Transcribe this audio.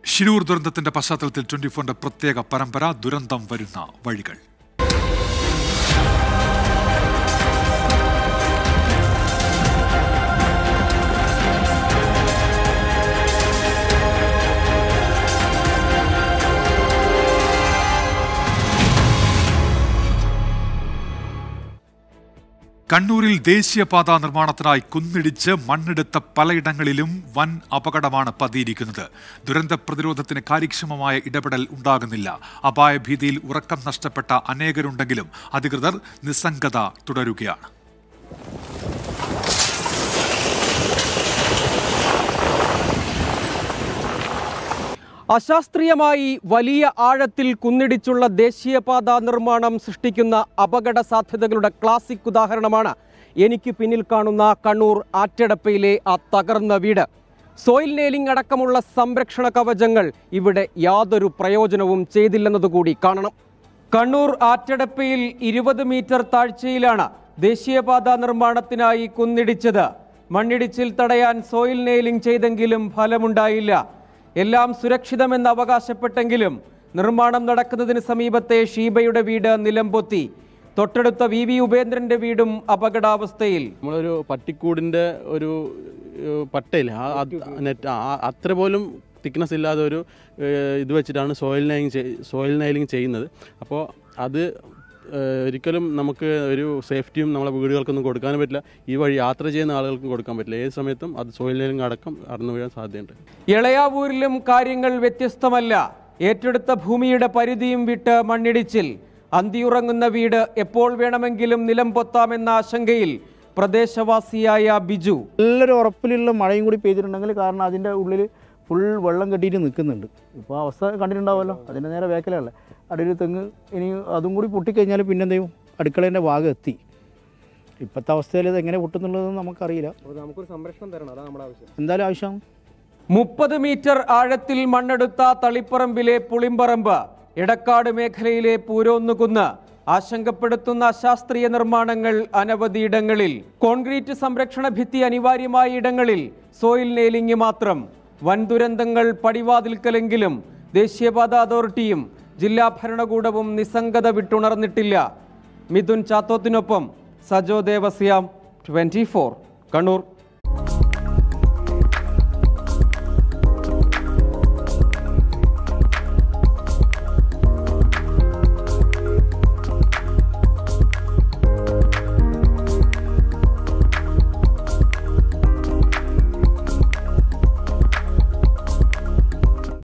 ഷിരൂർ ദുരന്തത്തിന്റെ പശ്ചാത്തലത്തിൽ ട്വന്റി ഫോറിന്റെ പ്രത്യേക പരമ്പര ദുരന്തം വരുന്ന വഴികൾ കണ്ണൂരിൽ ദേശീയപാത നിർമ്മാണത്തിനായി കുന്നിടിച്ച് മണ്ണെടുത്ത പലയിടങ്ങളിലും വൻ അപകടമാണ് പതിയിരിക്കുന്നത് ദുരന്ത പ്രതിരോധത്തിന് കാര്യക്ഷമമായ ഇടപെടൽ ഉണ്ടാകുന്നില്ല അപായഭീതിയിൽ ഉറക്കം നഷ്ടപ്പെട്ട അനേകരുണ്ടെങ്കിലും അധികൃതർ നിസ്സംഗത തുടരുകയാണ് അശാസ്ത്രീയമായി വലിയ ആഴത്തിൽ കുന്നിടിച്ചുള്ള ദേശീയപാത നിർമ്മാണം സൃഷ്ടിക്കുന്ന അപകട സാധ്യതകളുടെ ക്ലാസിക് ഉദാഹരണമാണ് എനിക്ക് പിന്നിൽ കാണുന്ന കണ്ണൂർ ആറ്റടപ്പയിലെ ആ തകർന്ന വീട് സോയിൽ നെയിലിംഗ് അടക്കമുള്ള സംരക്ഷണ കവചങ്ങൾ ഇവിടെ യാതൊരു പ്രയോജനവും ചെയ്തില്ലെന്നതുകൂടി കാണണം കണ്ണൂർ ആറ്റടപ്പയിൽ ഇരുപത് മീറ്റർ താഴ്ചയിലാണ് ദേശീയപാത നിർമ്മാണത്തിനായി കുന്നിടിച്ചത് മണ്ണിടിച്ചിൽ തടയാൻ സോയിൽ നെയിലിംഗ് ചെയ്തെങ്കിലും ഫലമുണ്ടായില്ല എല്ലാം സുരക്ഷിതമെന്ന് അവകാശപ്പെട്ടെങ്കിലും നിർമ്മാണം നടക്കുന്നതിന് സമീപത്തെ ഷീബയുടെ വീട് നിലംപൊത്തി തൊട്ടടുത്ത വി വി ഉപേന്ദ്രന്റെ വീടും അപകടാവസ്ഥയിൽ നമ്മളൊരു പട്ടിക്കൂടിൻ്റെ ഒരു ഏഹ്, പട്ടയില്ല ആ അത് നെറ്റ് ആ- അത്ര പോലും തിക്നെസ് ഇല്ലാതെ ഒരു ഏഹ്, ഇത് വെച്ചിട്ടാണ് സോയിൽ നൈലിംഗ് സോയിൽ നൈലിംഗ് ചെയ്യുന്നത് അപ്പോൾ അത് ഏഹ്, ഒരിക്കലും നമുക്ക് ഒരു സേഫ്റ്റിയും നമ്മളെ വീടുകൾക്കൊന്നും കൊടുക്കാനും പറ്റില്ല ഈ വഴി യാത്ര ചെയ്യുന്ന ആളുകൾക്കും കൊടുക്കാൻ പറ്റില്ല ഏത് സമയത്തും അത് സോയിൽ നൈലിംഗ് അടക്കം അടന്നു വീഴാൻ സാധ്യതയുണ്ട് ഇളയാവൂരിലും കാര്യങ്ങൾ വ്യത്യസ്തമല്ല ഏറ്റെടുത്ത ഭൂമിയുടെ പരിധിയും വിട്ട് മണ്ണിടിച്ചിൽ അന്തിയുറങ്ങുന്ന വീട് എപ്പോൾ വേണമെങ്കിലും നിലം പൊത്താമെന്ന ആശങ്കയിൽ പ്രദേശവാസിയായ ബിജു നല്ലൊരു ഉറപ്പിലുള്ള മഴയും കൂടി പെയ്തിട്ടുണ്ടെങ്കിൽ കാരണം അതിൻ്റെ ഉള്ളിൽ ഫുൾ വെള്ളം കെട്ടിയിട്ട് നിൽക്കുന്നുണ്ട് ഇപ്പോൾ അവസ്ഥ കണ്ടിട്ടുണ്ടാവുമല്ലോ അതിൻ്റെ നേരെ വേക്കലല്ലേ അവിടെ ഒരു തെങ്ങ് ഇനി അതും കൂടി പൊട്ടിക്കഴിഞ്ഞാൽ പിന്നെ എന്ത് ചെയ്യും അടുക്കളേൻ്റെ ഭാഗം എത്തി ഇപ്പോഴത്തെ അവസ്ഥയിൽ ഇത് എങ്ങനെ പൊട്ടുന്നുള്ളതെന്ന് നമുക്കറിയില്ല നമുക്കൊരു സംരക്ഷണം തരണം അതാണ് നമ്മുടെ ആവശ്യം എന്തായാലും ആവശ്യമാണ് മുപ്പത് മീറ്റർ ആഴത്തിൽ മണ്ണെടുത്ത തളിപ്പറമ്പിലെ പുളിമ്പറമ്പ് എടക്കാട് മേഖലയിലെ പൂരോന്നുകുന്ന് ആശങ്കപ്പെടുത്തുന്ന അശാസ്ത്രീയ നിർമ്മാണങ്ങൾ അനവധിയിടങ്ങളിൽ കോൺക്രീറ്റ് സംരക്ഷണ ഭിത്തി അനിവാര്യമായ ഇടങ്ങളിൽ സോയിൽ നെയിലിംഗ് മാത്രം വൻ ദുരന്തങ്ങൾ പടിവാതിൽക്കലെങ്കിലും ദേശീയപാത അതോറിറ്റിയും ജില്ലാ ഭരണകൂടവും നിസ്സംഗത വിട്ടുണർന്നിട്ടില്ല മിഥുൻ ചാത്തോത്തിനൊപ്പം സജോ ദേവസ്യാം ട്വന്റി കണ്ണൂർ